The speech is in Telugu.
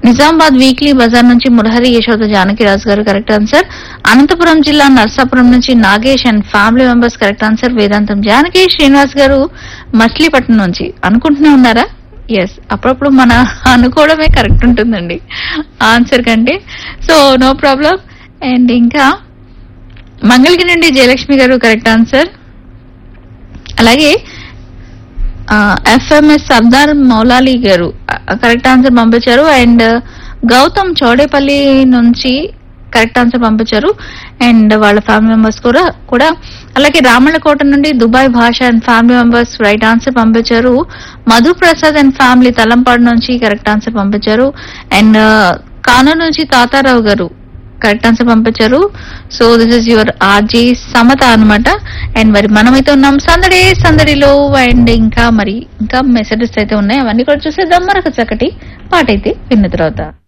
నిజామాబాద్ వీక్లీ బజార్ నుంచి మురహరి యశోద జానకిరాజు గారు కరెక్ట్ ఆన్సర్ అనంతపురం జిల్లా నర్సాపురం నుంచి Nagesh and family members correct answer Vedantam Janaki Srinivas గారు మచిలీపట్నం నుంచి అనుకుంటూనే ఉన్నారా ఎస్ అప్పుడప్పుడు మన అనుకోవడమే కరెక్ట్ ఉంటుందండి ఆన్సర్ కంటే సో నో ప్రాబ్లం అండ్ ఇంకా మంగళగిరి నుండి జయలక్ష్మి గారు కరెక్ట్ ఆన్సర్ అలాగే ఎఫ్ఎంఎస్ సర్దార్ మౌలాలి గారు కరెక్ట్ ఆన్సర్ పంపించారు అండ్ గౌతమ్ చౌడేపల్లి నుంచి కరెక్ట్ ఆన్సర్ పంపించారు అండ్ వాళ్ళ ఫ్యామిలీ మెంబర్స్ కూడా కూడా అలాగే రామళ్ళకోట నుండి Dubai Basha and family members right answer పంపించారు మధు ప్రసాద్ అండ్ ఫ్యామిలీ తలంపాడు నుంచి కరెక్ట్ ఆన్సర్ పంపించారు అండ్ కానూరు నుంచి తాతారావు గారు కరెక్ట్ ఆన్సర్ పంపించారు so this is your RJ Samatha అన్నమాట అండ్ మరి మనమైతే ఉన్నాం సందడి సందడిలో అండ్ ఇంకా మరి ఇంకా మెసేజెస్ అయితే ఉన్నాయి అవన్నీ కూడా చూసేద్దాం మరొక చక్కటి పాట అయితే విన్న తర్వాత